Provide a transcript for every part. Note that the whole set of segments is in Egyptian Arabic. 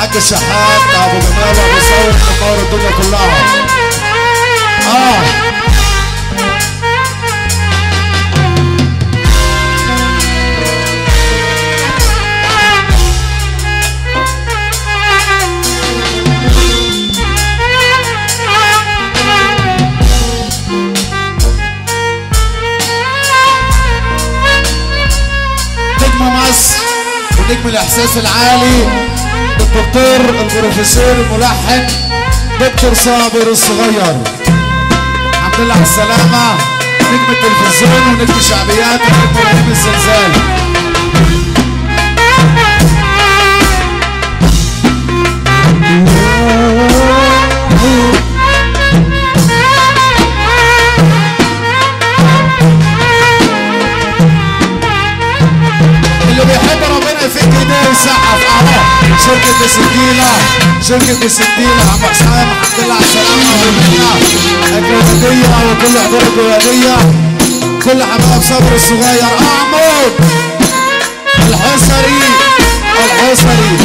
الحاج الشحات ابو جمال ابو ثور منور الدنيا كلها اه نجم مصر ونجم الاحساس العالي الدكتور البروفيسور الملحن دكتور صابر الصغير الحمد لله على السلامة نجم التلفزيون ونجم الشعبيات ونجم ونجم الزلزال اللي بيحب ربنا يفك ايديه ويسقف اهو شركة السكينة شركة السكينة عم حسام الحمد لله على السلامة والدنيا الجوادية وكل حضور الجوادية كل حبايب صبر الصغير اه عمود الحصري الحصري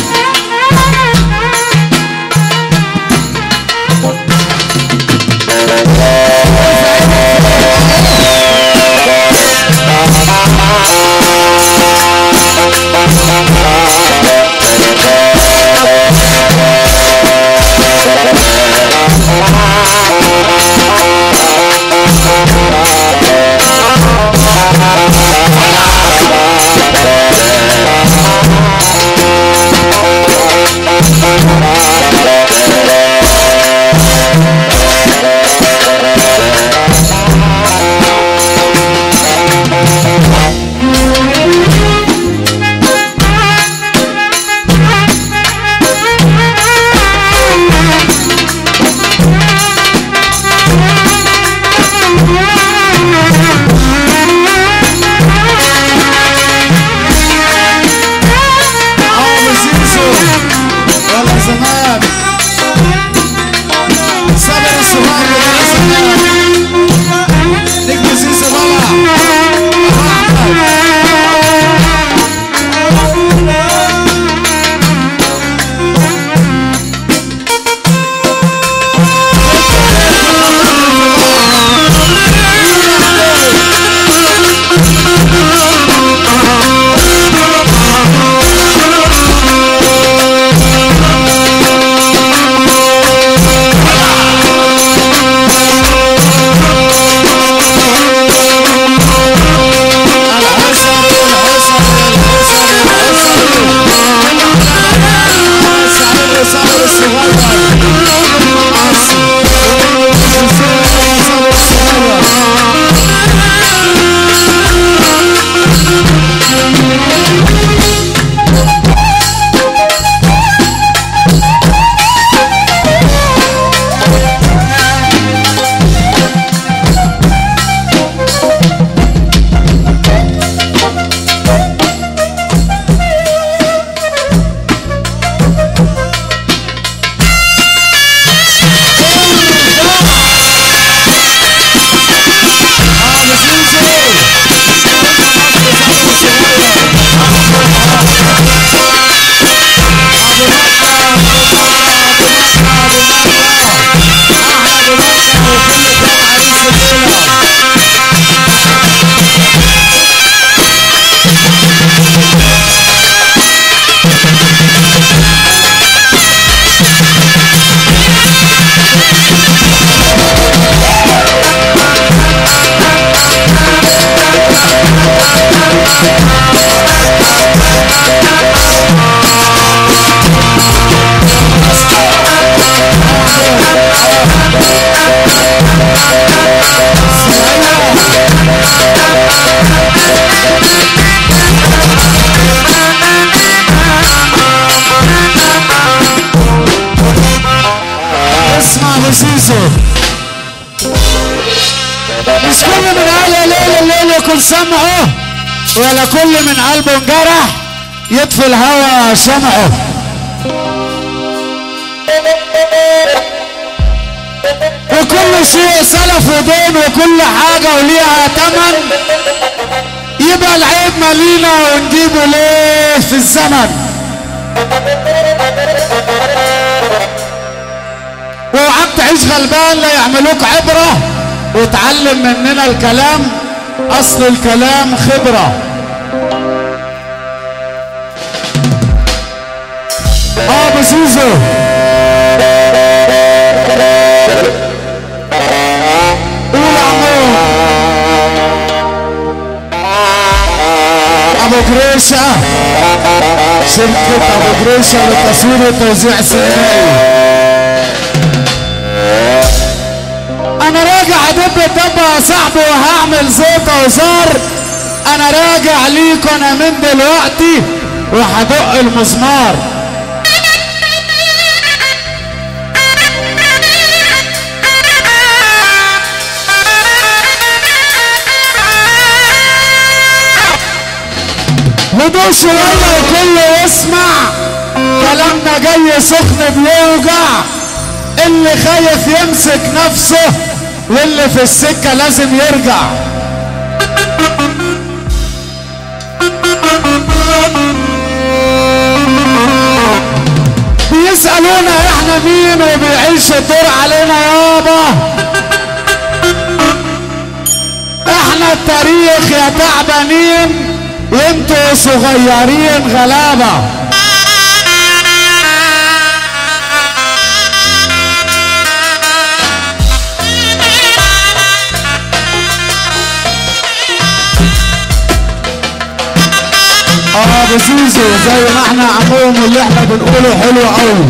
اه زيزو يلا زمان صبر الصغير يا زمان نجم زيزو بابا الحسن الحسن الحسن الحسن سعيد صبر الصغير صبر الصغير اه زيزو اسمع ابو زيزو مش كل من قال يا ليل الليل يكون سمعه ولا كل من قلبه انجرح يطفي الهوى شمعه وكل شيء سلف ودين وكل حاجة وليها تمن يبقى العيب مالينا ونجيبه ليه في الزمن تعيش غلبان لا يعملوك عبرة وتعلم مننا الكلام اصل الكلام خبرة اه بزيزو قول يا عمو ابو جريشة شركة ابو جريشة للتصوير والتوزيع السينمائي انا راجع ادب الدب يا صاحبي وهعمل زيت وزار انا راجع ليكوا انا من دلوقتي وهدق المسمار هدوء شوية وكله يسمع كلامنا جاي سخن بيوجع اللي خايف يمسك نفسه واللي في السكة لازم يرجع بيسألونا احنا مين وبيعيش الدور علينا يابا احنا التاريخ يا تعبانين وانتوا صغيرين غلابه اه بزيزو زي ما احنا عموم واللي احنا بنقوله حلو قوي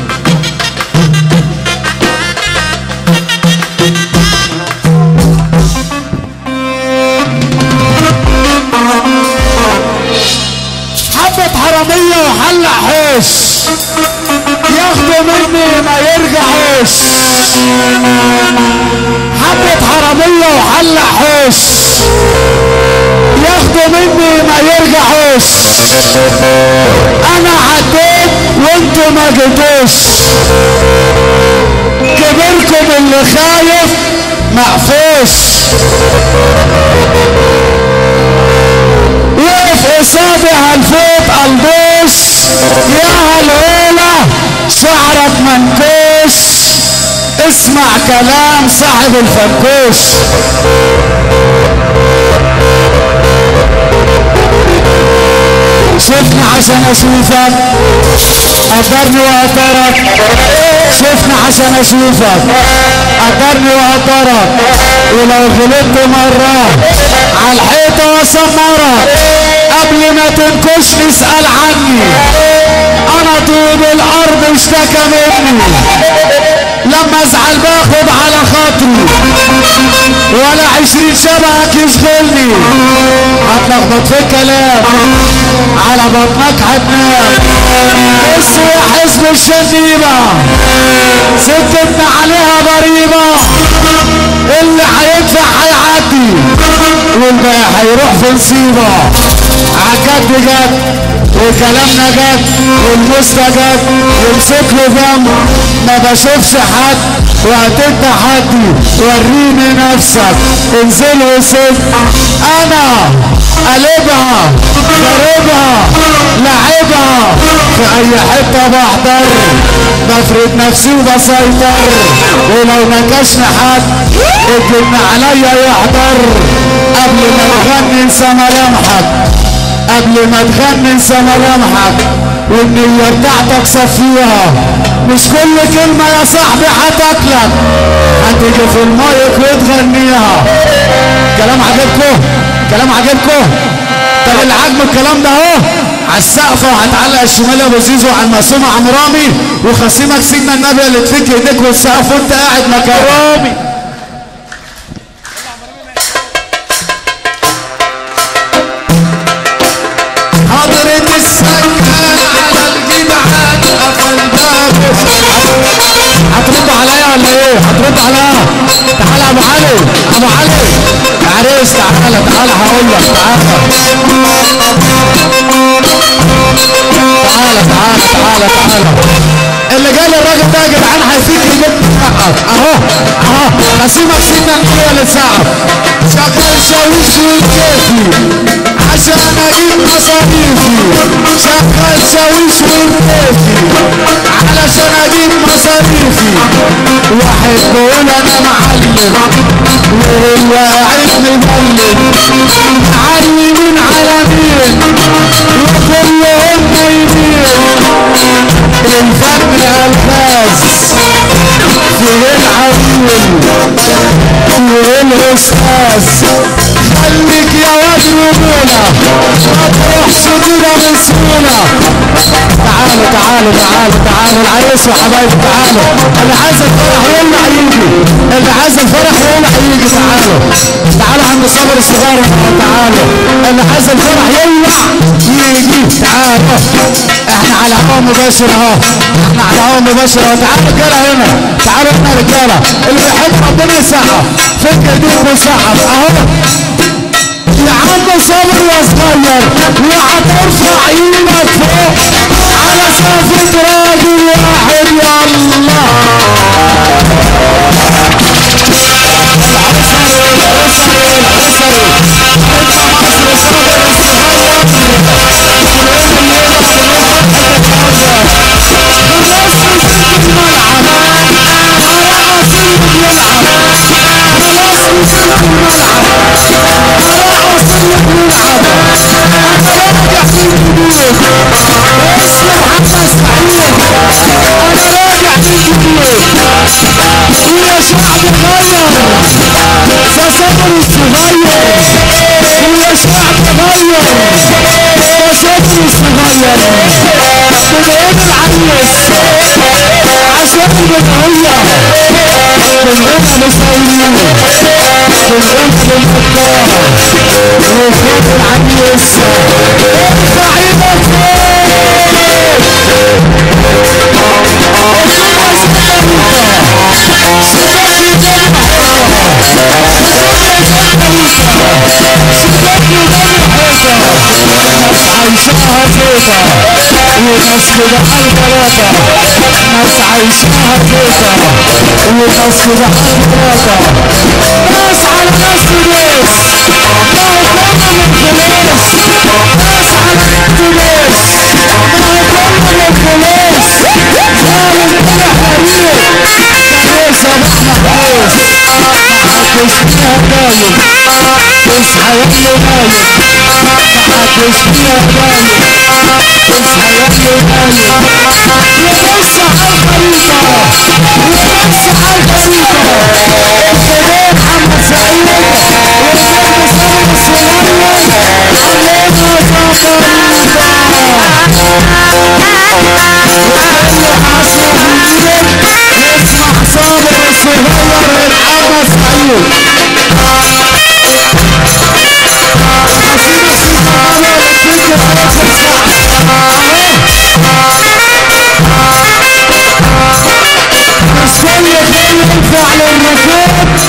حبة حرامية وحلق حوش ياخدوا مني ما يرجعوش حبة حرامية وحلق حوش ياخدوا مني ما يرجعوش انا عديت وانتوا ما جيتوش كبركم اللي خايف مقفوش وقف قصادي هالفوت قلبوش يا هالهولة شعرك منكوش اسمع كلام صاحب الفنكوش شفنا عشان اشوفك قدرني وقدرك شفنا عشان اشوفك قدرني وقدرك ولو غلطت مرة عالحيطة وسمرك قبل ما تنكش اسأل عني انا طوب الارض اشتكى مني لما ازعل باخد على خاطري ولا عشرين شبهك يشغلني هتلخبط في الكلام على بطنك هتنام اسوي حزب الشنيبة سكتنا عليها ضريبة اللي هيدفع هيعدي والباقي هيروح في نصيبة عالجد جد وكلامنا جد والمسكة جد يمسك له ذنب ما بشوفش حد وقت التحدي وريني نفسك انزل وسد انا قلبها ضربها لعبها في اي حتة بحضر بفرد نفسي وبسيطر ولو نكشنا حد الجن عليا يحضر قبل ما نغني انسى ملامحك قبل ما تغني انسى ملامحك والنية بتاعتك صفيها مش كل كلمة يا صاحبي هتاكلك هتيجي في المايك وتغنيها كلام عجبكم كلام عجبكم طب اللي عاجبه الكلام ده اهو على السقف وهتعلق الشمال يا ابو زيزو على المقسومة عمرامي وخصيمك سيدنا النبي اللي تفك ايديك والسقف وانت قاعد مكان رامي حضرة السكان على الجدعان قفل بابه هترد عليا ولا ايه؟ هترد عليا تعالى يا ابو علي ابو علي يا عريس تعالى تعالى هقول لك تعالى تعالى تعالى تعالى تعالى اللي جاي للراجل ده يا جدعان هيفيك يجيب حقك اهو اهو نسيبك سيدنا النبي اللي تسقف شغال شاويش وكيفي عشان اجيب مصاريفي شغال شاويش وكيفي علشان اجيب مصاريفي واحد واحد بيقول انا معلم وهو قاعد مبلم معلمين على مين وكلهم نايمين الفن الفاس فيه العويل والاستاذ خليك يا واد رجوله ما تروحش كده بسهوله تعالوا تعالوا تعالوا تعالوا العريس وحبايبي تعالوا اللي عايز الفرح يولع يجي اللي عايز الفرح يولع يجي تعالوا تعالوا عند صبر الصغير تعالوا اللي عايز الفرح يولع يجي تعالوا احنا على هوا مباشر اهو احنا على هوا مباشر اهو تعالوا رجاله هنا تعالوا هنا رجاله اللي بيحب ربنا يسقف فك ايديكم وسقف اهو يا عم صابر يا صغير وهترفع ايدك فوق على سقف راجل واحد يا الله العسل العسل العسل انت مصر صابر الصغير يا شعب غير فصبر الصغير يا شعب غير فصبر الصغير بنقول العريس عشان الجمهورية بنقول مسؤولين بنقول للحكام وفوق العريس ارفع ايدك عايشاها بيضة وناس بدحال ثلاثة ناس عايشاها بيضة وناس بدحال ثلاثة ناس على ناس فلوس ما هو كله من فلوس ناس على فلوس ما هو كله من فلوس ظالم طلع حريق كان صباح محبوس محدش فيها دايم تصحى يا ابني نايم محدش فيها دايم تصحى يا ابني نايم وبص على الخريطة وبص على الخريطة فدين محمد سعيد وزيد سامي الصغير علينا اسمع صابر الصغير الحمد سعيد مش كل شيء ينفع للركوب